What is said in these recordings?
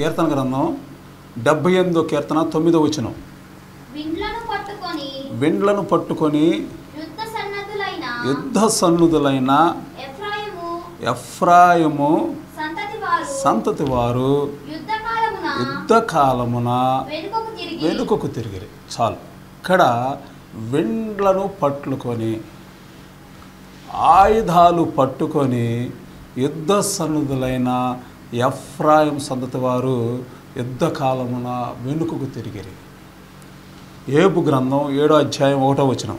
కీర్తన గ్రంథం డెబ్బై ఎనిమిదో కీర్తన తొమ్మిదో వచనం విండ్లను పట్టుకొని వెండ్లను పట్టుకొని యుద్ధ సన్నద్ధులైన యుద్ధ సన్నుదులైన ఎఫ్రాయిము ఎఫ్రాయిము సంతతి వారు సంతతి వారు యుద్ధ కాలమున యుద్ధ కాలమున వెనుకకు తిరిగి వెనుకకు తిరిగిరి చాలు ఇక్కడ వెండ్లను పట్టుకొని ఆయుధాలు పట్టుకొని యుద్ధ సన్నుదులైన ఎఫ్రాయిం సంతతి వారు యుద్ధ కాలమున వెనుకకు తిరిగిరి ఏబు గ్రంథం ఏడో అధ్యాయం ఒకటో వచనం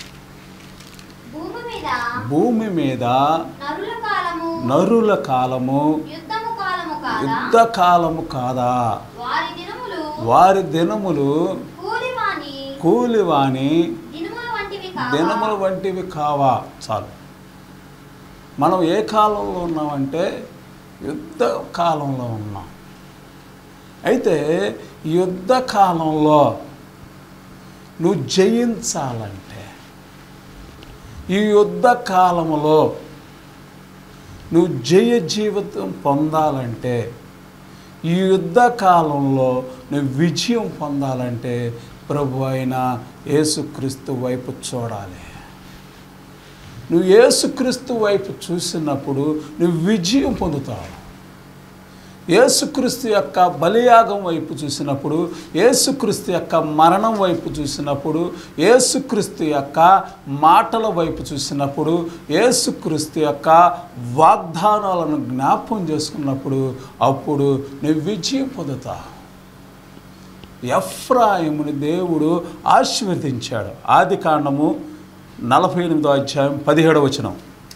భూమి మీద భూమి మీద నరుల కాలము నరుల కాలము యుద్ధము కాలము కాదా యుద్ధ కాలము కాదా వారి దినములు వారి దినములు కూలివాని కూలివాని దినముల వంటివి కావా దినముల వంటివి కావా చాలు మనం ఏ కాలంలో ఉన్నామంటే యుద్ధ కాలంలో ఉన్నాం అయితే ఈ యుద్ధ కాలంలో నువ్వు జయించాలంటే ఈ యుద్ధ కాలంలో నువ్వు జయ జీవితం పొందాలంటే ఈ యుద్ధ కాలంలో నువ్వు విజయం పొందాలంటే ప్రభు అయిన యేసుక్రీస్తు వైపు చూడాలి నువ్వు యేసుక్రీస్తు వైపు చూసినప్పుడు నువ్వు విజయం పొందుతావు యేసుక్రీస్తు యొక్క బలియాగం వైపు చూసినప్పుడు యేసుక్రీస్తు యొక్క మరణం వైపు చూసినప్పుడు యేసుక్రీస్తు యొక్క మాటల వైపు చూసినప్పుడు యేసుక్రీస్తు యొక్క వాగ్దానాలను జ్ఞాపం చేసుకున్నప్పుడు అప్పుడు నువ్వు విజయం పొందుతావు ఎఫ్రాయిముని దేవుడు ఆశీర్వదించాడు ఆది కాండము నలభై ఎనిమిదో అధ్యాయం పదిహేడవ వచనం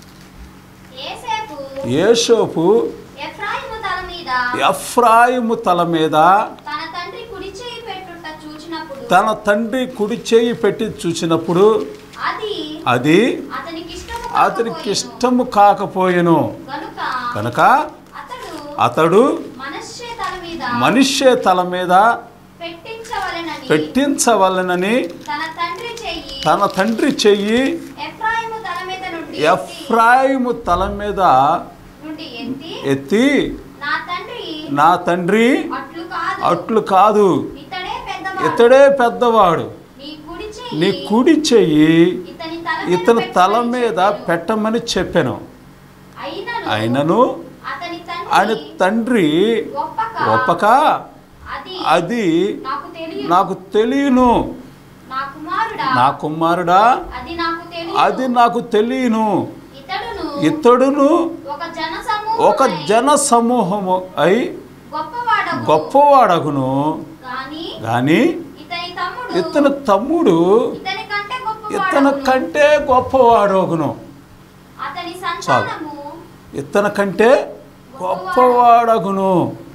ఏసేపు ఏషోపు ఎఫ్రాయిము తల మీద ఎఫ్రాయిము తల మీద తన తండ్రి కుడి చేయి పెట్టుట చూచినప్పుడు తన తండ్రి కుడి చేయి పెట్టి చూసినప్పుడు అది అది అతనికి ఇష్టము అతనికి కాకపోయెను. ఇష్టము కాకపోయెను కనుక కనుక అతడు అతడు మనశ్శే తల మీద మనిషే తల మీద పెట్టించవలెనని పెట్టించవలనని తన తండ్రి చెయ్యి తన తండ్రి చెయ్యి ఎఫ్రాయిము తల మీద నుండి ఎఫ్రాయిము తల మీద నుండి ఎత్తి ఎత్తి నా తండ్రి నా తండ్రి అట్లు కాదు అట్లు కాదు ఇతడే పెద్దవాడు ఇతడే పెద్దవాడు నీ కుడి చెయ్యి నీ కుడి చెయ్యి ఇతని తల మీద ఇతని తల పెట్టమని మీద చెప్పెను. పెట్టమని చెప్పాను అయినను అయినను అతని ఆయన తండ్రి తండ్రి ఒప్పక ఒప్పక అది అది నాకు తెలియదు నాకు తెలియను నా కుమారుడా నా కుమారుడా అది నాకు తెలియదు అది నాకు తెలియను ఇతడును ఇతడును ఒక జన సమూహం ఒక జన సమూహము అయి గొప్పవాడగు గొప్పవాడగును కానీ కానీ ఇతని తమ్ముడు ఇతని తమ్ముడు ఇతని కంటే ఇతని గొప్పవాడు కంటే గొప్పవాడగును అతని సంతానము ఇతని కంటే గొప్పవాడగును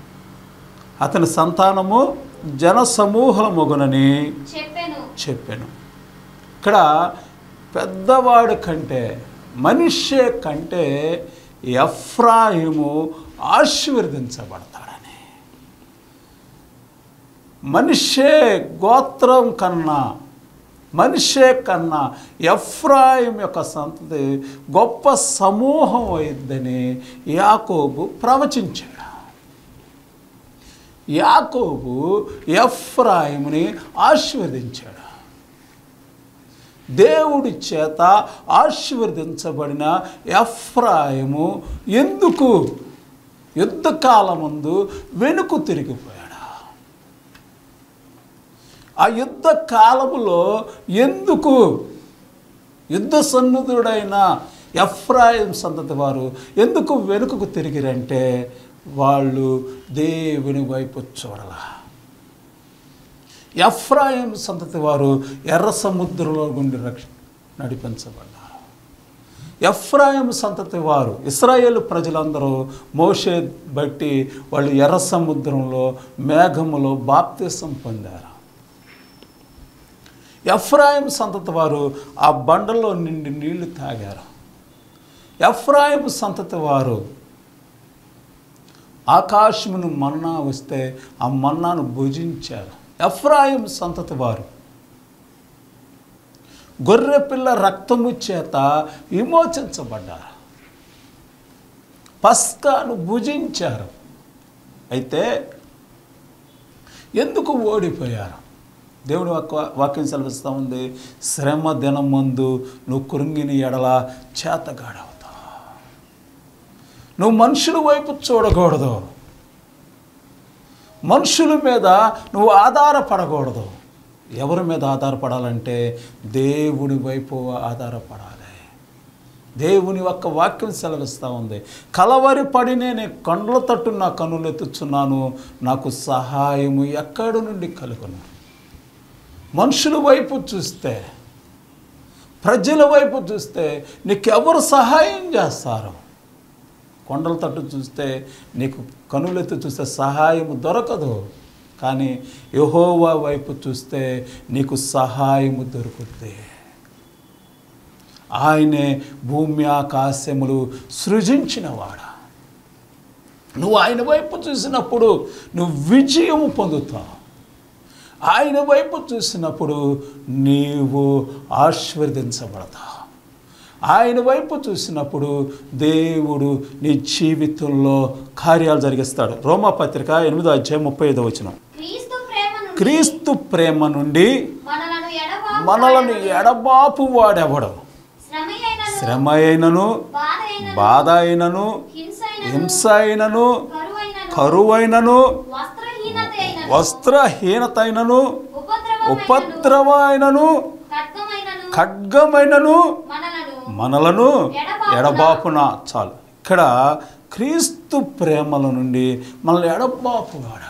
అతని సంతానము జన సమూహముగునని చెప్పెను చెప్పాను ఇక్కడ పెద్దవాడు కంటే మనిషి కంటే ఎఫ్రాయిము ఆశీర్వదించబడతాడని మనిషే గోత్రం కన్నా మనిషే కన్నా ఎఫ్రాయిం యొక్క సంతతి గొప్ప సమూహం అయిద్దని యాకోబు ప్రవచించాడు యాకోబు ఎఫ్రాయిముని ఆశీర్వదించాడు దేవుడి చేత ఆశీర్వదించబడిన ఎఫ్రాయిము ఎందుకు యుద్ధకాలముందు వెనుకు తిరిగిపోయాడు ఆ యుద్ధ కాలములో ఎందుకు యుద్ధ సన్నుదుడైన ఎఫ్రాయిం సంతతి వారు ఎందుకు వెనుకకు తిరిగిరంటే వాళ్ళు దేవుని వైపు చూడాల ఎఫ్రాయిం సంతతి వారు ఎర్ర సముద్రంలో గుండి రక్ష నడిపించబడ్డారు ఎఫ్రాయిం సంతతి వారు ఇస్రాయేల్ ప్రజలందరూ మోషే బట్టి వాళ్ళు ఎర్ర సముద్రంలో మేఘములో బాప్తిసం పొందారు ఎఫ్రాయిం సంతతి వారు ఆ బండలో నిండి నీళ్లు తాగారు ఎఫ్రాయిం సంతతి వారు ఆకాశమును మన్నా వస్తే ఆ మన్నాను భుజించారు ఎఫ్రాయిం సంతతి వారు గొర్రెపిల్ల రక్తము చేత విమోచించబడ్డారు పస్కాను భుజించారు అయితే ఎందుకు ఓడిపోయారు దేవుడి వాక్య వాక్యం సెలవిస్తూ ఉంది శ్రమ దినం ముందు నువ్వు కృంగిని ఎడల చేతగాడవుతావు నువ్వు మనుషుల వైపు చూడకూడదు మనుషుల మీద నువ్వు ఆధారపడకూడదు ఎవరి మీద ఆధారపడాలంటే దేవుడి వైపు ఆధారపడాలి దేవుని యొక్క వాక్యం సెలవిస్తూ ఉంది కలవరి పడి నేను కండ్ల తట్టు నా కన్నులు ఎత్తుచున్నాను నాకు సహాయము ఎక్కడి నుండి కలుగును మనుషుల వైపు చూస్తే ప్రజల వైపు చూస్తే నీకెవరు సహాయం చేస్తారు కొండల తట్టు చూస్తే నీకు కనులెత్తి చూస్తే సహాయం దొరకదు కానీ యహోవా వైపు చూస్తే నీకు సహాయము దొరుకుతుంది ఆయనే భూమి ఆకాశములు సృజించినవాడా నువ్వు ఆయన వైపు చూసినప్పుడు నువ్వు విజయము పొందుతావు ఆయన వైపు చూసినప్పుడు నీవు ఆశీర్వదించబడతావు ఆయన వైపు చూసినప్పుడు దేవుడు నీ జీవితంలో కార్యాలు జరిగిస్తాడు రోమాపత్రిక ఎనిమిదో అధ్యాయం ముప్పై ఐదో వచ్చిన క్రీస్తు ప్రేమ నుండి క్రీస్తు ప్రేమ నుండి మనలను ఎడబాపు మనలను ఎడబాపు వాడెవడు శ్రమయైనను శ్రమ అయినను బాధైనను బాధ అయినను హింసైనను హింస అయినను కరువైనను కరువైనను వస్త్రహీనత అయినను వస్త్రహీనత అయినను ఉపద్రవమైనను ఉపద్రవ అయినను ఖడ్గమైనను ఖడ్గమైనను మనలను మనలను ఎడబాపున. ఎడబాపున చాలు ఇక్కడ క్రీస్తు ప్రేమల నుండి మనల్ని ఎడబాపు వాడేవాడు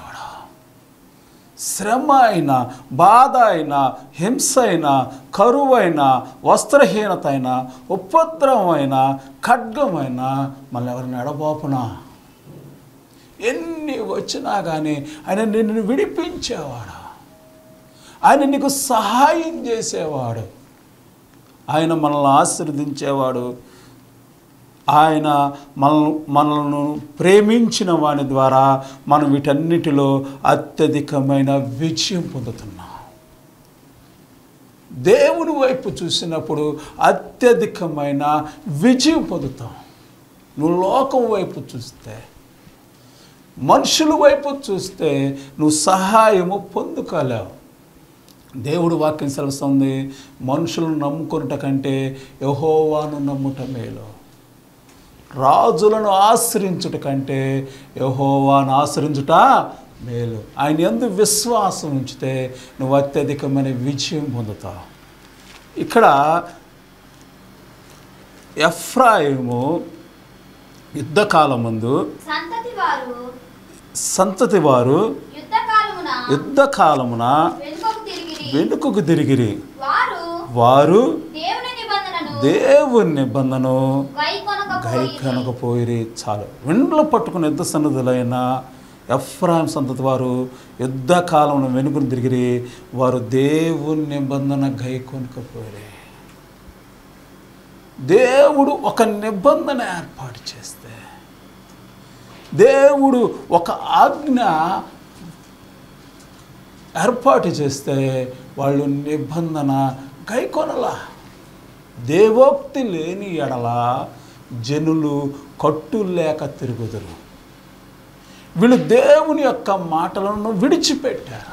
శ్రమ అయినా బాధ అయినా హింస అయినా కరువైనా వస్త్రహీనత అయినా ఉపద్రవమైన ఖడ్గమైన మళ్ళీ ఎవరిని ఎడబాపునా ఎన్ని వచ్చినా కానీ ఆయన నిన్ను విడిపించేవాడు ఆయన నీకు సహాయం చేసేవాడు ఆయన మనల్ని ఆశీర్వదించేవాడు ఆయన మన మనల్ని ప్రేమించిన వాని ద్వారా మనం వీటన్నిటిలో అత్యధికమైన విజయం పొందుతున్నాం దేవుని వైపు చూసినప్పుడు అత్యధికమైన విజయం పొందుతాం నువ్వు లోకం వైపు చూస్తే మనుషుల వైపు చూస్తే నువ్వు సహాయము పొందుకోలేవు దేవుడు వాక్యం సెలవుస్తుంది మనుషులను నమ్ముకున్నట కంటే యహోవాను నమ్ముట మేలు రాజులను ఆశ్రయించుట కంటే యహోవాను ఆశ్రయించుట మేలు ఆయన ఎందు విశ్వాసం ఉంచితే నువ్వు అత్యధికమైన విజయం పొందుతావు ఇక్కడ ఎఫ్రాయిము యుద్ధకాలం ముందు సంతతి వారు సంతతి వారు యుద్ధకాలమున యుద్ధకాలమున వెనుకకు తిరిగి వెనుకకు తిరిగిరి వారు వారు దేవుని నిబంధనను దేవుని నిబంధనను గై గై కనకపోయిరి చాలు వెండ్లు పట్టుకుని యుద్ధ సన్నద్ధులైన ఎఫ్రాయిం సంతతి వారు యుద్ధకాలంలో వెనుకను తిరిగిరి వారు దేవుని నిబంధన గై కొనుకపోయిరి దేవుడు ఒక నిబంధన ఏర్పాటు చేస్తే దేవుడు ఒక ఆజ్ఞ ఏర్పాటు చేస్తే వాళ్ళు నిబంధన గైకొనలా దేవోక్తి లేని ఎడల జనులు కట్టు లేక తిరుగుదురు వీళ్ళు దేవుని యొక్క మాటలను విడిచిపెట్టారు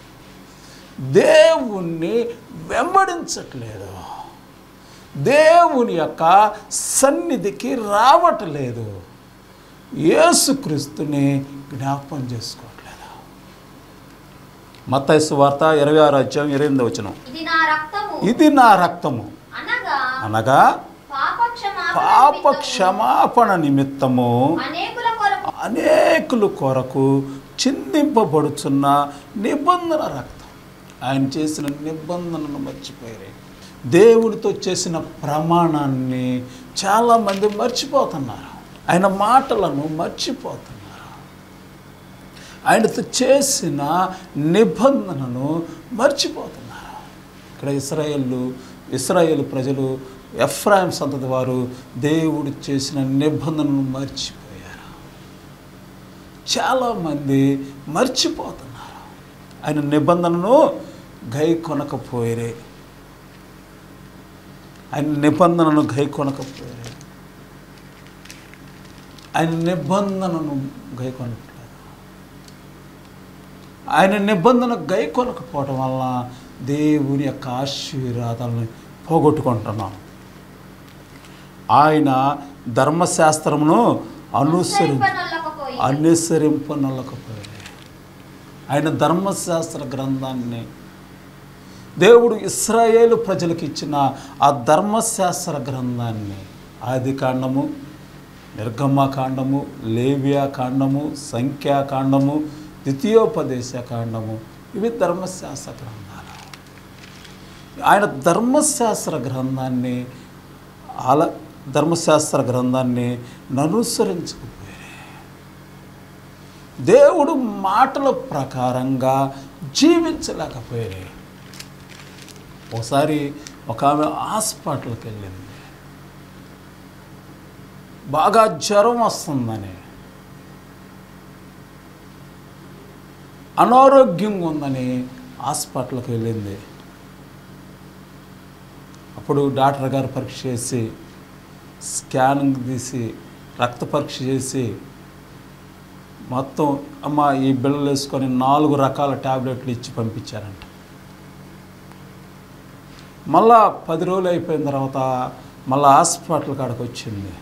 దేవుణ్ణి వెంబడించట్లేదు దేవుని యొక్క సన్నిధికి రావట్లేదు యేసుక్రీస్తుని జ్ఞాపం చేసుకోవట్లేదు మత్తైసు వార్త ఇరవై ఆరు అధ్యాయం ఇరవై ఎనిమిది వచనం ఇది నా రక్తము ఇది నా రక్తము అనగా అనగా పాప క్షమాపణ పాప నిమిత్తము క్షమాపణ నిమిత్తము అనేకుల కొరకు అనేకుల కొరకు చిందింపబడుచున్న నిబంధన రక్తం ఆయన చేసిన నిబంధనను మర్చిపోయారు దేవుడితో చేసిన ప్రమాణాన్ని చాలామంది మర్చిపోతున్నారు ఆయన మాటలను మర్చిపోతున్నారు ఆయనతో చేసిన నిబంధనను మర్చిపోతున్నారు ఇక్కడ ఇస్రాయేళ్ళు ఇస్రాయేల్ ప్రజలు ఎఫ్రాయిం సంతతి వారు దేవుడు చేసిన నిబంధనను మర్చిపోయారు చాలామంది మర్చిపోతున్నారు ఆయన నిబంధనను గై కొనకపోయారే ఆయన నిబంధనను గై కొనకపోయారు ఆయన నిబంధనను గై కొనట్లేదు ఆయన నిబంధన గై కొనకపోవటం వలన దేవుని యొక్క ఆశీర్వాదాలను పోగొట్టుకుంటున్నాం ఆయన ధర్మశాస్త్రమును అనుసరి అనుసరింపనొల్లకపోయి అనుసరింపనొల్లకపోయాడు ఆయన ధర్మశాస్త్ర గ్రంథాన్ని దేవుడు ఇస్రాయేలు ప్రజలకు ఇచ్చిన ఆ ధర్మశాస్త్ర గ్రంథాన్ని ఆది కాండము నిర్గమకాండము లేవియా కాండము సంఖ్యాకాండము ద్వితీయోపదేశ కాండము ఇవి ధర్మశాస్త్ర గ్రంథాలు ఆయన ధర్మశాస్త్ర గ్రంథాన్ని అల ధర్మశాస్త్ర గ్రంథాన్ని ననుసరించకపోయారు దేవుడు మాటల ప్రకారంగా జీవించలేకపోయారు ఒకసారి ఒక ఆమె హాస్పిటల్కి వెళ్ళింది బాగా జ్వరం వస్తుందని అనారోగ్యంగా ఉందని హాస్పిటల్కి వెళ్ళింది అప్పుడు డాక్టర్ గారు పరీక్ష చేసి స్కానింగ్ తీసి రక్త పరీక్ష చేసి మొత్తం అమ్మ ఈ బిళ్ళలు వేసుకొని నాలుగు రకాల ట్యాబ్లెట్లు ఇచ్చి పంపించారంట మళ్ళా పది రోజులు అయిపోయిన తర్వాత మళ్ళీ హాస్పిటల్ కాడకు వచ్చింది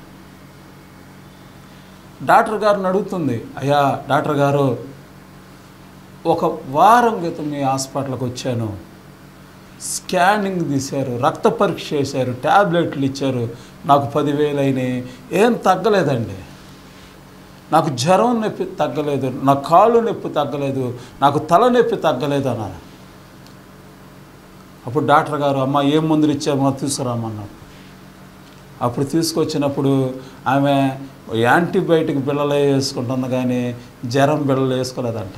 డాక్టర్ గారిని అడుగుతుంది అయ్యా డాక్టర్ గారు ఒక వారం క్రితం మీ హాస్పిటల్కి వచ్చాను స్కానింగ్ తీశారు రక్త పరీక్ష చేశారు ట్యాబ్లెట్లు ఇచ్చారు నాకు పదివేలు అయినాయి ఏం తగ్గలేదండి నాకు జ్వరం నొప్పి తగ్గలేదు నా కాళ్ళు నొప్పి తగ్గలేదు నాకు తల నొప్పి తగ్గలేదు అన్నారు అప్పుడు డాక్టర్ గారు అమ్మ ఏం మందులు ఇచ్చామో తీసుకురామన్నారు అప్పుడు తీసుకొచ్చినప్పుడు ఆమె యాంటీబయాటిక్ బిళ్ళలే వేసుకుంటుంది కానీ జ్వరం బిళ్ళలు వేసుకోలేదంట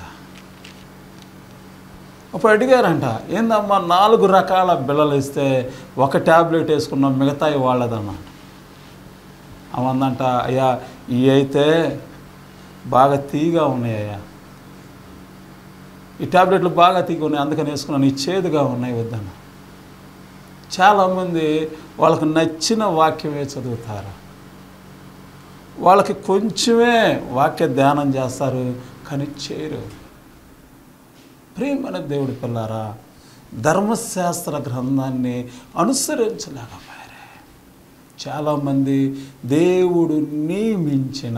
అప్పుడు అడిగారంట ఏందమ్మా నాలుగు రకాల బిళ్ళలు ఇస్తే ఒక ట్యాబ్లెట్ వేసుకున్నాం మిగతాయి వాళ్ళదన్న అవందంట అయ్యా ఇవి అయితే బాగా తీగా ఉన్నాయ్యా ఈ ట్యాబ్లెట్లు బాగా తీగా ఉన్నాయి అందుకని వేసుకున్నాను ఈ చేదుగా ఉన్నాయి వద్దన్న చాలామంది వాళ్ళకి నచ్చిన వాక్యమే చదువుతారు వాళ్ళకి కొంచెమే వాక్య ధ్యానం చేస్తారు కానీ చేయరు ప్రియమైన దేవుడి పిల్లారా ధర్మశాస్త్ర గ్రంథాన్ని అనుసరించలేకపోయారే చాలామంది దేవుడు నియమించిన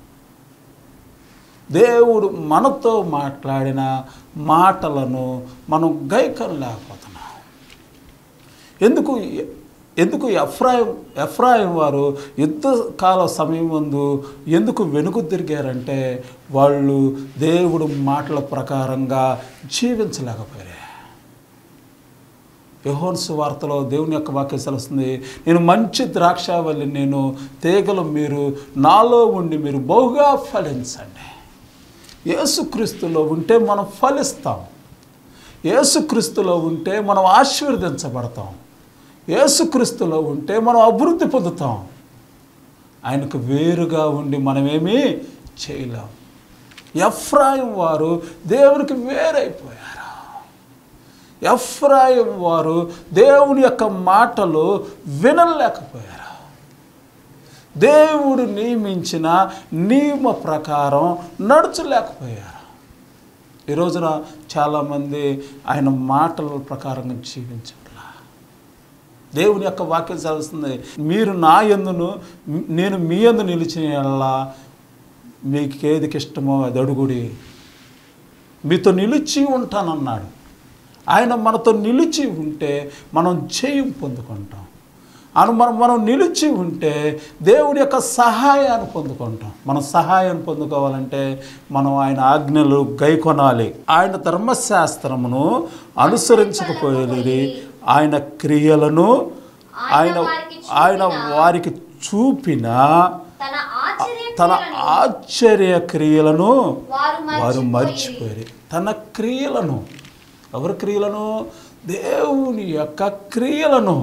దేవుడు మనతో మాట్లాడిన మాటలను మనం గైకనలేకపోతున్నాం ఎందుకు ఎందుకు ఎఫ్రాయిం ఎఫ్రాయిం వారు యుద్ధ కాల సమయం ముందు ఎందుకు వెనుక తిరిగారంటే వాళ్ళు దేవుడు మాటల ప్రకారంగా జీవించలేకపోయారు యహోన్సు వార్తలో దేవుని యొక్క వాక్యం సెలవుస్తుంది నేను మంచి ద్రాక్షావల్లి నేను తీగలు మీరు నాలో ఉండి మీరు బహుగా ఫలించండి యేసుక్రీస్తులో ఉంటే మనం ఫలిస్తాం యేసుక్రీస్తులో ఉంటే మనం ఆశీర్వదించబడతాం యేసుక్రీస్తులో ఉంటే మనం అభివృద్ధి పొందుతాం ఆయనకు వేరుగా ఉండి మనమేమీ చేయలేం ఎఫ్రాయిం వారు దేవునికి వేరైపోయారు ఎఫ్రాయిం వారు దేవుని యొక్క మాటలు వినలేకపోయారు దేవుడు నియమించిన నియమ ప్రకారం నడుచలేకపోయారు ఈ రోజున చాలామంది ఆయన మాటల ప్రకారంగా జీవించట్లా దేవుని యొక్క వాక్యం చదువుతుంది మీరు నా ఎందును నేను మీ ఎందు నిలిచిన యెడల మీకు ఏదికి ఇష్టమో అది అడుగుడి మీతో నిలిచి ఉంటానన్నాడు ఆయన మనతో నిలిచి ఉంటే మనం జయం పొందుకుంటాం అను మనం మనం నిలిచి ఉంటే దేవుడి యొక్క సహాయాన్ని పొందుకుంటాం మనం సహాయాన్ని పొందుకోవాలంటే మనం ఆయన ఆజ్ఞలు గైకొనాలి ఆయన ధర్మశాస్త్రమును అనుసరించకపోయేది ఆయన క్రియలను ఆయన ఆయన వారికి చూపిన తన ఆశ్చర్య తన క్రియలను ఆశ్చర్య క్రియలను వారు వారు మర్చిపోయి మర్చిపోయారు తన క్రియలను ఎవరి క్రియలను దేవుని యొక్క క్రియలను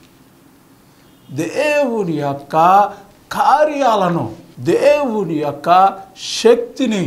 దేవుని యొక్క కార్యాలను దేవుని యొక్క శక్తిని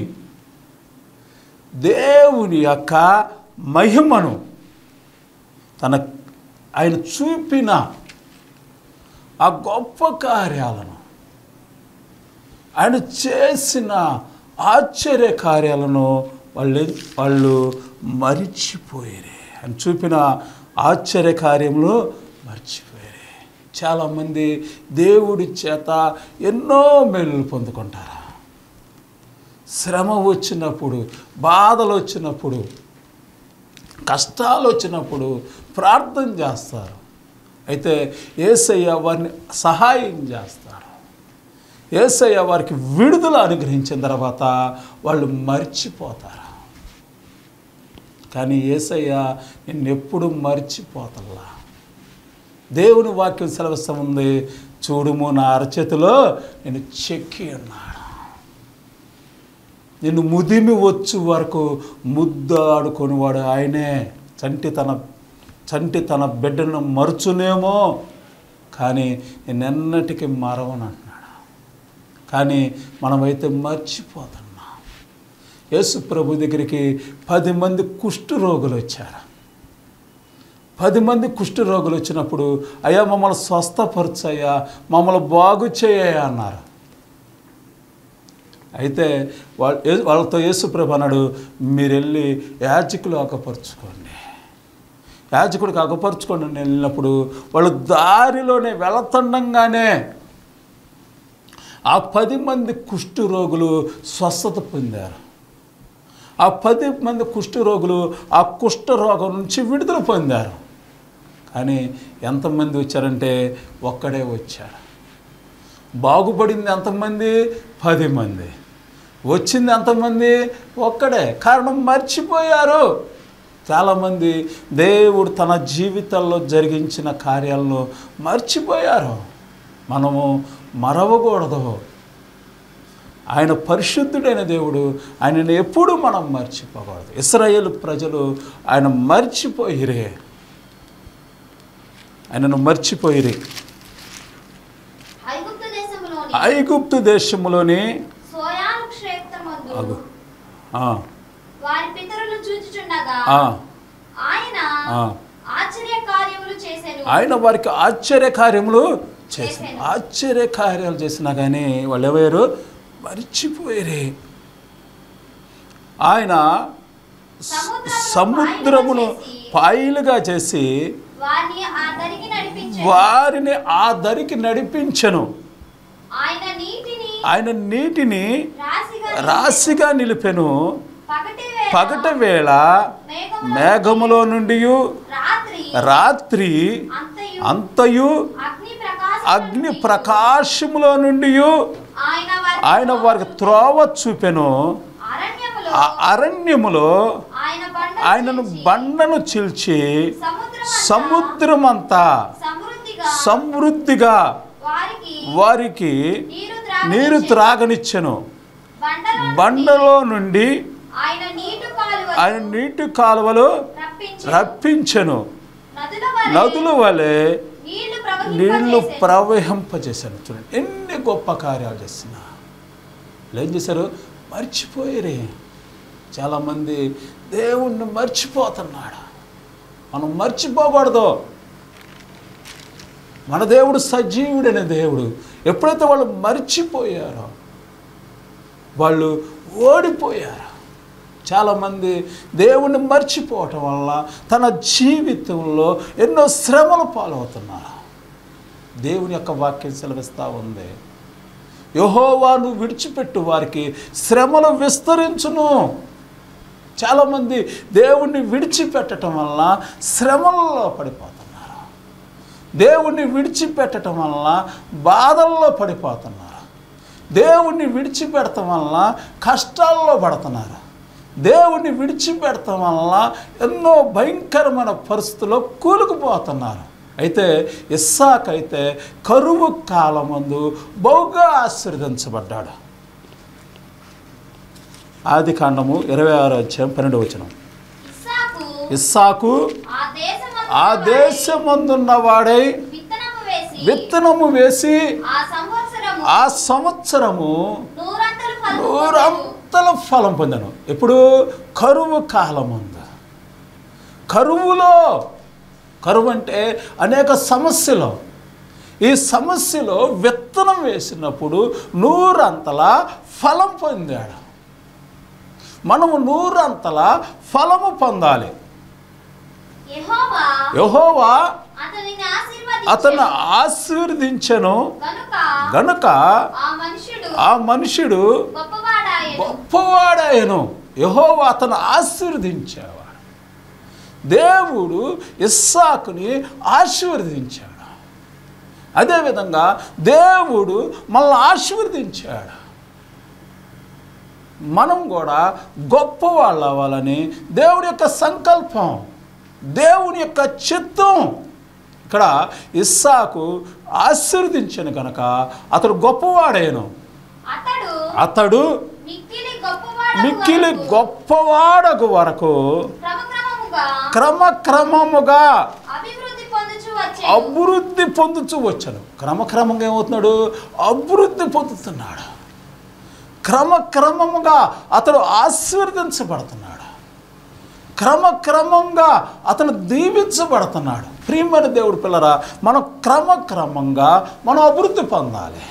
దేవుని యొక్క మహిమను తన ఆయన చూపిన ఆ గొప్ప కార్యాలను ఆయన చేసిన ఆశ్చర్య కార్యాలను వాళ్ళు వాళ్ళు మరిచిపోయారు అని చూపిన ఆశ్చర్య కార్యంలో మర్చిపోయారు చాలామంది దేవుడి చేత ఎన్నో మేలులు పొందుకుంటారు శ్రమ వచ్చినప్పుడు బాధలు వచ్చినప్పుడు కష్టాలు వచ్చినప్పుడు ప్రార్థన చేస్తారు అయితే ఏసయ్య వారిని సహాయం చేస్తారు ఏసయ్య వారికి విడుదల అనుగ్రహించిన తర్వాత వాళ్ళు మర్చిపోతారు కానీ ఏసయ్య నిన్నెప్పుడు మర్చిపోతల్లా దేవుని వాక్యం సెలవిస్తా ఉంది చూడుము నా అరచేతిలో నేను చెక్కి ఉన్నాడు నిన్ను ముదిమి వచ్చు వరకు ముద్దాడుకొనివాడు ఆయనే చంటి తన చంటి తన బిడ్డను మరుచునేమో కానీ నేనెన్నటికీ మరవను అంటున్నాడు కానీ మనమైతే మర్చిపోతున్నాం యేసు ప్రభు దగ్గరికి పది మంది కుష్టు రోగులు వచ్చారు పది మంది కుష్టు రోగులు వచ్చినప్పుడు అయ్యా మమ్మల్ని స్వస్థపరచయ్యా మమ్మల్ని బాగు చేయయ్యా అన్నారు అయితే వాళ్ళ ఏ- వాళ్ళతో యేసుప్రభు అన్నాడు మీరు వెళ్ళి యాజకులు అకపరుచుకోండి యాజకుడికి అకపరుచుకోండి అని వెళ్ళినప్పుడు వాళ్ళు దారిలోనే వెళతుండగానే ఆ పది మంది కుష్టు రోగులు స్వస్థత పొందారు ఆ పది మంది కుష్టు రోగులు ఆ కుష్ఠ రోగం నుంచి విడుదల పొందారు కానీ ఎంతమంది వచ్చారంటే ఒక్కడే వచ్చాడు బాగుపడింది ఎంతమంది పది మంది వచ్చింది ఎంతమంది ఒక్కడే కారణం మర్చిపోయారు చాలామంది దేవుడు తన జీవితంలో జరిగించిన కార్యాలను మర్చిపోయారు మనము మరవకూడదు ఆయన పరిశుద్ధుడైన దేవుడు ఆయనను ఎప్పుడూ మనం మర్చిపోకూడదు ఇస్రాయేల్ ప్రజలు ఆయన మర్చిపోయిరే ఆయనను మర్చిపోయిరి ఐగుప్తు దేశంలోని ఐగుప్తు దేశంలోని సోయాను క్షేత్రమందు అగు ఆ, వారి పితరులు చూచుచుండగా ఆ, ఆయన ఆ. ఆశ్చర్య కార్యములు చేసెను ఆయన వారికి ఆశ్చర్య కార్యములు చేసిన చేశాను. ఆశ్చర్య కార్యాలు చేసినా కానీ వాళ్ళు ఎవరు మర్చిపోయారే ఆయన స- సముద్రమును పాయలుగా చేసి వారిని ఆ దరికి నడిపించెను వారిని ఆ దరికి నడిపించను ఆయన నీటిని ఆయన నీటిని రాశిగా రాశిగా నిలిపెను పగటి వేళ పగట వేళ మేఘములో మేఘములో నుండి రాత్రి రాత్రి అంతయు అంతయు అగ్ని ప్రకాశం అగ్ని ప్రకాశములో నుండి ఆయన వారి ఆయన వారికి త్రోవ చూపెను అరణ్యములో ఆ అరణ్యములో ఆయన బండ ఆయనను బండను చిల్చి సముద్రం సముద్రమంతా సమృద్ధిగా సమృద్ధిగా వారికి వారికి నీరు నీరు త్రాగనిచ్చెను. త్రాగనిచ్చెను బండలో నుండి బండలో నుండి ఆయన నీటి కాలువలు ఆయన నీటి కాలువలు రప్పించెను. రప్పించెను నదుల వలె నదుల వలె నీళ్లు నీళ్లు ప్రవహింపజేసెను. ప్రవహింపజేశాను చూడండి ఎన్ని గొప్ప కార్యాలు చేస్తున్నా వీళ్ళు ఏం చేశారు మర్చిపోయారే చాలామంది దేవుణ్ణి మర్చిపోతున్నాడు మనం మర్చిపోకూడదు మన దేవుడు సజీవుడైన దేవుడు ఎప్పుడైతే వాళ్ళు మర్చిపోయారో వాళ్ళు ఓడిపోయారు చాలామంది దేవుణ్ణి మర్చిపోవటం వల్ల తన జీవితంలో ఎన్నో శ్రమలు పాలవుతున్నారు దేవుని యొక్క వాక్యం సెలవిస్తూ ఉంది యహోవా నువ్వు విడిచిపెట్టు వారికి శ్రమలు విస్తరించును చాలామంది దేవుణ్ణి విడిచిపెట్టడం వల్ల శ్రమల్లో పడిపోతున్నారు దేవుణ్ణి విడిచిపెట్టడం వల్ల బాధల్లో పడిపోతున్నారు దేవుణ్ణి విడిచిపెడటం వల్ల కష్టాల్లో పడుతున్నారు దేవుణ్ణి విడిచిపెడటం వల్ల ఎన్నో భయంకరమైన పరిస్థితుల్లో కూలుకుపోతున్నారు అయితే ఇస్సాక్ అయితే కరువు కాలమందు బహుగా ఆశీర్వదించబడ్డాడు ఆది కాండము ఇరవై ఆరో అధ్యాయం పన్నెండు వచనం ఇస్సాకు ఇస్సాకు ఆ దేశమందు ఆ దేశమందున్న వాడై విత్తనము వేసి విత్తనము వేసి ఆ సంవత్సరము ఆ సంవత్సరము నూరంతలు ఫలము పొందెను. నూరంతల ఫలం పొందాను ఇప్పుడు కరువు కాలం ఉంది కరువులో కరువు అంటే అనేక సమస్యలు ఈ సమస్యలో విత్తనం వేసినప్పుడు నూరంతల ఫలం పొందాడు మనము నూరంతల ఫలము పొందాలి యెహోవా యహోవా అతనిని ఆశీర్వదించెను. అతను ఆశీర్వదించెను గనుక గనుక ఆ మనుషుడు ఆ మనుషుడు గొప్పవాడాయను గొప్పవాడాయను యహోవా అతను ఆశీర్వదించేవాడు దేవుడు ఇస్సాకుని ఆశీర్వదించాడు అదేవిధంగా దేవుడు మనల్ని ఆశీర్వదించాడు మనం కూడా గొప్పవాళ్ళు అవ్వాలని దేవుడి యొక్క సంకల్పం దేవుని యొక్క చిత్తం ఇక్కడ ఇస్సాకు ఆశీర్వదించను కనుక అతడు గొప్పవాడేను అతడు అతడు మిక్కిలి గొప్పవాడు మిక్కిలి గొప్పవాడకు వరకు క్రమక్రమముగా క్రమక్రమముగా అభివృద్ధి పొందుచు వచ్చే అభివృద్ధి పొందుతూ వచ్చాను క్రమక్రమంగా ఏమవుతున్నాడు అభివృద్ధి పొందుతున్నాడు క్రమక్రమముగా అతడు ఆశీర్వదించబడుతున్నాడు క్రమక్రమంగా అతను దీవించబడుతున్నాడు ప్రియమైన దేవుడు పిల్లరా మనం క్రమక్రమంగా మనం అభివృద్ధి పొందాలి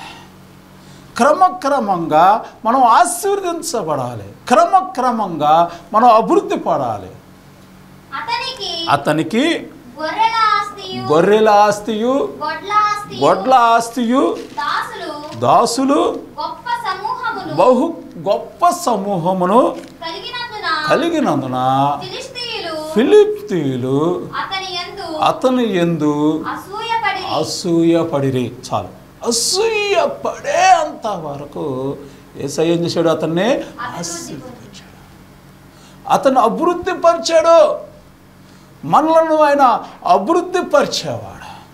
క్రమక్రమంగా మనం ఆశీర్వదించబడాలి క్రమక్రమంగా మనం అభివృద్ధి పడాలి అతనికి అతనికి గొర్రెల ఆస్తియు గొర్రెల ఆస్తియు గొడ్ల ఆస్తియు గొడ్ల ఆస్తియు దాసులు దాసులు గొప్ప సమూహమును బహు గొప్ప సమూహమును కలిగినందున కలిగినందున ఫిలిష్తీయులు ఫిలిప్తీయులు అతని యందు అతని ఎందు అసూయపడి అసూయపడిరి చాలు అసూయపడే అంత వరకు ఏసై ఏం చేశాడు అతన్ని ఆశీర్వదించాడు అతను అభివృద్ధి పరిచాడు మనలను ఆయన అభివృద్ధి పరిచేవాడు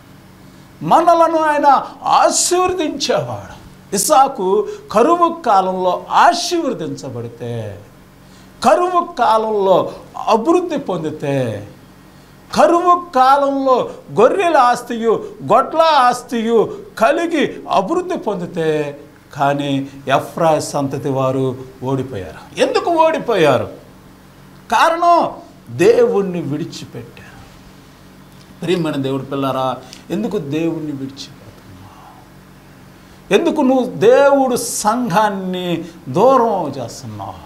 మనలను ఆయన ఆశీర్వదించేవాడు ఇసాకు కరువు కాలంలో ఆశీర్వదించబడితే కరువు కాలంలో అభివృద్ధి పొందితే కరువు కాలంలో గొర్రెల ఆస్తియు గొడ్ల ఆస్తియు కలిగి అభివృద్ధి పొందితే కానీ ఎఫ్రా సంతతి వారు ఓడిపోయారు ఎందుకు ఓడిపోయారు కారణం దేవుణ్ణి విడిచిపెట్టారు ప్రియమైన దేవుడి పిల్లారా ఎందుకు దేవుణ్ణి విడిచిపెడుతున్నావు ఎందుకు నువ్వు దేవుడు సంఘాన్ని దూరం చేస్తున్నావు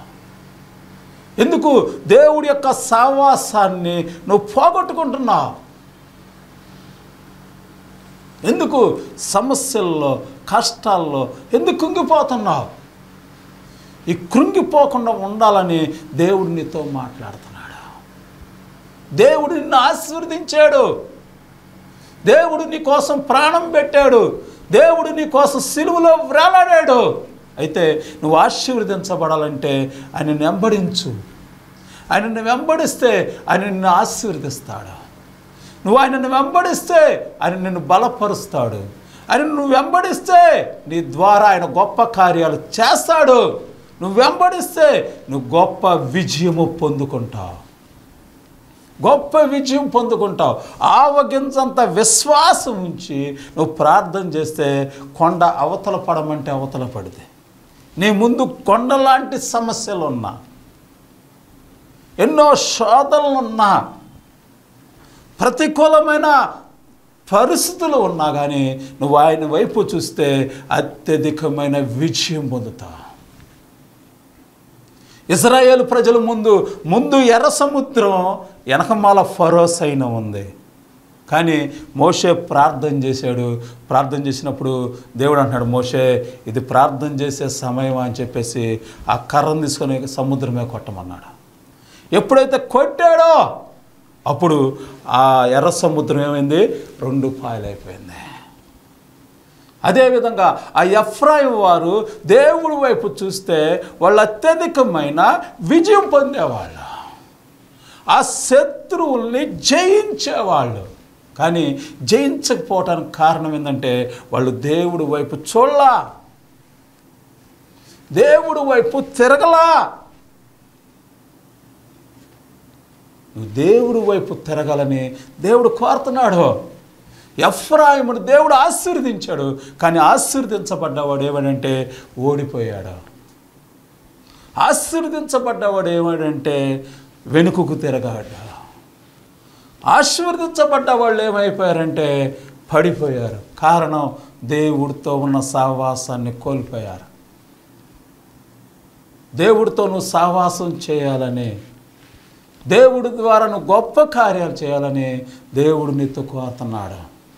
ఎందుకు దేవుడి యొక్క సావాసాన్ని నువ్వు పోగొట్టుకుంటున్నావు ఎందుకు సమస్యల్లో కష్టాల్లో ఎందుకు కుంగిపోతున్నావు ఈ కృంగిపోకుండా ఉండాలని దేవుడు నీతో మాట్లాడుతున్నాడు దేవుడు నిన్ను ఆశీర్వదించాడు దేవుడు నీ కోసం ప్రాణం పెట్టాడు దేవుడు నీ కోసం సిలువలో వ్రేలాడాడు అయితే నువ్వు ఆశీర్వదించబడాలంటే ఆయన వెంబడించు ఆయనను వెంబడిస్తే ఆయన నిన్ను ఆశీర్వదిస్తాడు నువ్వు ఆయనను వెంబడిస్తే ఆయన నిన్ను బలపరుస్తాడు ఆయన నువ్వు వెంబడిస్తే నీ ద్వారా ఆయన గొప్ప కార్యాలు చేస్తాడు నువ్వు వెంబడిస్తే నువ్వు గొప్ప విజయము పొందుకుంటావు గొప్ప విజయం పొందుకుంటావు ఆవగించంత విశ్వాసం ఉంచి నువ్వు ప్రార్థన చేస్తే కొండ అవతల పడమంటే అవతల పడితే నీ ముందు కొండలాంటి సమస్యలు ఉన్నా ఎన్నో శోధనలు ఉన్నా ప్రతికూలమైన పరిస్థితులు ఉన్నా కానీ నువ్వు ఆయన వైపు చూస్తే అత్యధికమైన విజయం పొందుతావు ఇజ్రాయేల్ ప్రజల ముందు ముందు ఎర్ర సముద్రం వెనకమాల ఫరో సైన్యం ఉంది కానీ మోషే ప్రార్థన చేశాడు ప్రార్థన చేసినప్పుడు దేవుడు అంటున్నాడు మోషే ఇది ప్రార్థన చేసే సమయం అని చెప్పేసి ఆ కర్రను తీసుకొని సముద్రమే కొట్టమన్నాడు ఎప్పుడైతే కొట్టాడో అప్పుడు ఆ ఎర్ర సముద్రం ఏమైంది రెండు పాయలైపోయింది అదేవిధంగా ఆ ఎఫ్రాయిం వారు దేవుడి వైపు చూస్తే వాళ్ళు అత్యధికమైన విజయం పొందేవాళ్ళు ఆ శత్రువుల్ని జయించేవాళ్ళు కానీ జయించకపోవటానికి కారణం ఏంటంటే వాళ్ళు దేవుడి వైపు చూడలా దేవుడి వైపు తిరగలా నువ్వు దేవుడి వైపు తిరగాలని దేవుడు కోరుతున్నాడు ఎఫ్రాయిముడు దేవుడు ఆశీర్వదించాడు కానీ ఆశీర్వదించబడ్డవాడు ఏమనంటే ఓడిపోయాడు ఆశీర్వదించబడ్డవాడు ఏమనంటే వెనుకకు తిరగాడు ఆశీర్వదించబడ్డ వాళ్ళు ఏమైపోయారంటే పడిపోయారు కారణం దేవుడితో ఉన్న సహవాసాన్ని కోల్పోయారు దేవుడితో నువ్వు సహవాసం చేయాలని దేవుడి ద్వారా నువ్వు గొప్ప కార్యాలు చేయాలని దేవుడు నీతో కోరుతున్నాడు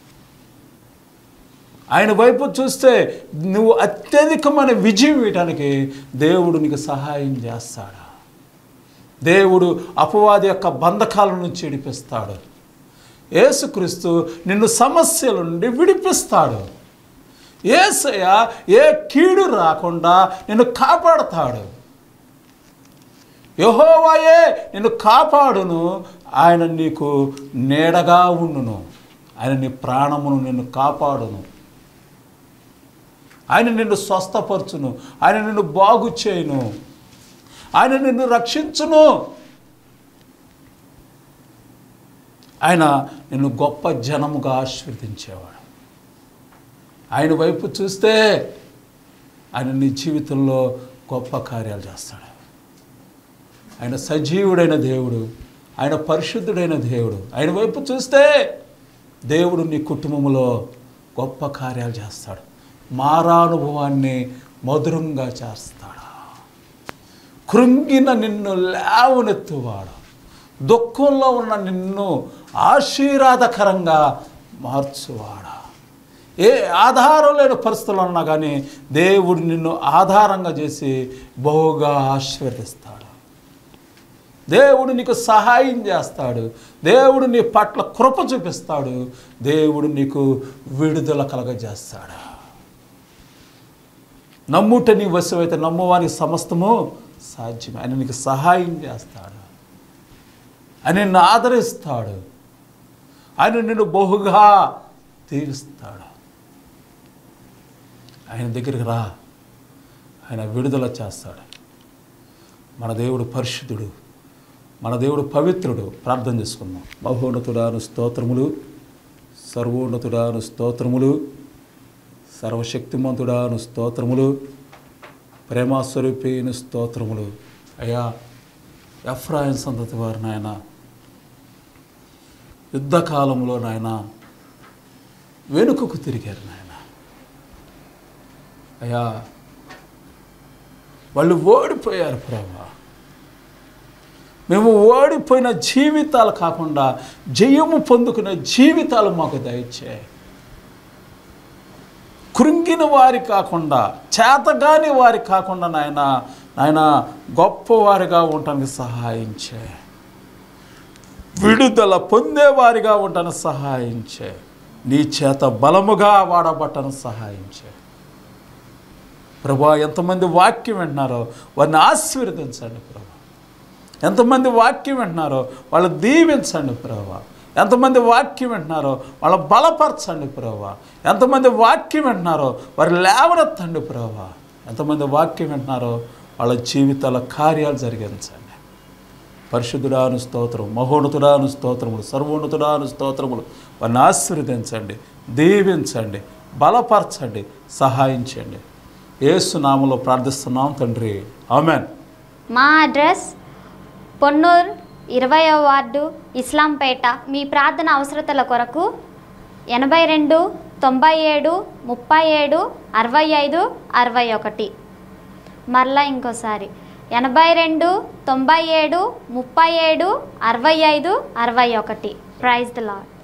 ఆయన వైపు చూస్తే నువ్వు అత్యధికమైన విజయం ఇవ్వటానికి దేవుడు నీకు సహాయం చేస్తాడు దేవుడు అపవాది యొక్క బంధకాల నుంచి విడిపిస్తాడు యేసుక్రీస్తు నిన్ను సమస్యల నుండి విడిపిస్తాడు ఏసయ్య ఏ కీడు రాకుండా నిన్ను కాపాడతాడు యహోవాయే నిన్ను కాపాడును ఆయన నీకు నీడగా ఉండును ఆయన నీ ప్రాణమును నిన్ను కాపాడును ఆయన నిన్ను స్వస్థపరచును ఆయన నిన్ను బాగు చేయును ఆయన నిన్ను రక్షించును ఆయన నిన్ను గొప్ప జనముగా ఆశీర్వదించేవాడు ఆయన వైపు చూస్తే ఆయన నీ జీవితంలో గొప్ప కార్యాలు చేస్తాడు ఆయన సజీవుడైన దేవుడు ఆయన పరిశుద్ధుడైన దేవుడు ఆయన వైపు చూస్తే దేవుడు నీ కుటుంబంలో గొప్ప కార్యాలు చేస్తాడు మారానుభవాన్ని మధురంగా చేస్తాడు కృంగిన నిన్ను లేవనెత్తువాడు దుఃఖంలో ఉన్న నిన్ను ఆశీర్వాదకరంగా మార్చువాడు ఏ ఆధారం లేని పరిస్థితులు ఉన్నా కానీ దేవుడు నిన్ను ఆధారంగా చేసి బహుగా ఆశీర్వదిస్తాడు దేవుడు నీకు సహాయం చేస్తాడు దేవుడు నీ పట్ల కృప చూపిస్తాడు దేవుడు నీకు విడుదల కలగజేస్తాడు నమ్ముట నీ వశమైతే నమ్మువానికి సమస్తము సాధ్యమే ఆయన నీకు సహాయం చేస్తాడు ఆయన నిన్ను ఆదరిస్తాడు ఆయన నిన్ను బహుగా తీరుస్తాడు ఆయన దగ్గరికి రా ఆయన విడుదల చేస్తాడు మన దేవుడు పరిశుద్ధుడు మన దేవుడు పవిత్రుడు ప్రార్థన చేసుకుందాం మహోన్నతుడాను స్తోత్రములు సర్వోన్నతుడాను స్తోత్రములు సర్వశక్తిమంతుడాను స్తోత్రములు ప్రేమాస్వరూపేను స్తోత్రములు అయ్యా ఎఫ్రాయిన్ సంతతి వారు నాయన యుద్ధకాలంలో నాయన వెనుకకు తిరిగారు నాయన అయ్యా వాళ్ళు ఓడిపోయారు ప్రభా మేము ఓడిపోయిన జీవితాలు కాకుండా జయము పొందుకునే జీవితాలు మాకు దయచేయి కృంగిన వారి కాకుండా చేతగాని వారి కాకుండా నాయన నాయన గొప్పవారిగా ఉండటానికి సహాయం చేయి విడుదల పొందేవారిగా ఉండటానికి సహాయం చేయి నీ చేత బలముగా వాడబట్టను సహాయం చేయి ప్రభా ఎంతమంది వాక్యం వింటున్నారో వారిని ఆశీర్వదించండి ప్రభా ఎంతమంది వాక్యం వింటున్నారో వాళ్ళు దీవించండి ప్రభా ఎంతమంది వాక్యం వింటున్నారో వాళ్ళ బలపరచండి ప్రభా ఎంతమంది వాక్యం వింటున్నారో వారి లేవనెత్తండి ప్రభా ఎంతమంది వాక్యం వింటున్నారో వాళ్ళ జీవితాల కార్యాలు జరిగించండి పరిశుద్ధుడాను స్తోత్రం మహోన్నతుడాను స్తోత్రములు సర్వోన్నతుడాను స్తోత్రములు వారిని ఆశీర్వదించండి దీవించండి బలపరచండి సహాయం చేయండి ఏసునామలో ప్రార్థిస్తున్నాం తండ్రి ఆమెన్ మా అడ్రస్ పొన్నూరు ఇరవయో వార్డు ఇస్లాంపేట మీ ప్రార్థన అవసరతల కొరకు ఎనభై రెండు తొంభై ఏడు ముప్పై ఏడు అరవై ఐదు అరవై ఒకటి మరలా ఇంకోసారి ఎనభై రెండు తొంభై ఏడు ముప్పై ఏడు అరవై ఐదు అరవై ఒకటి ప్రైజ్ ద లాడ్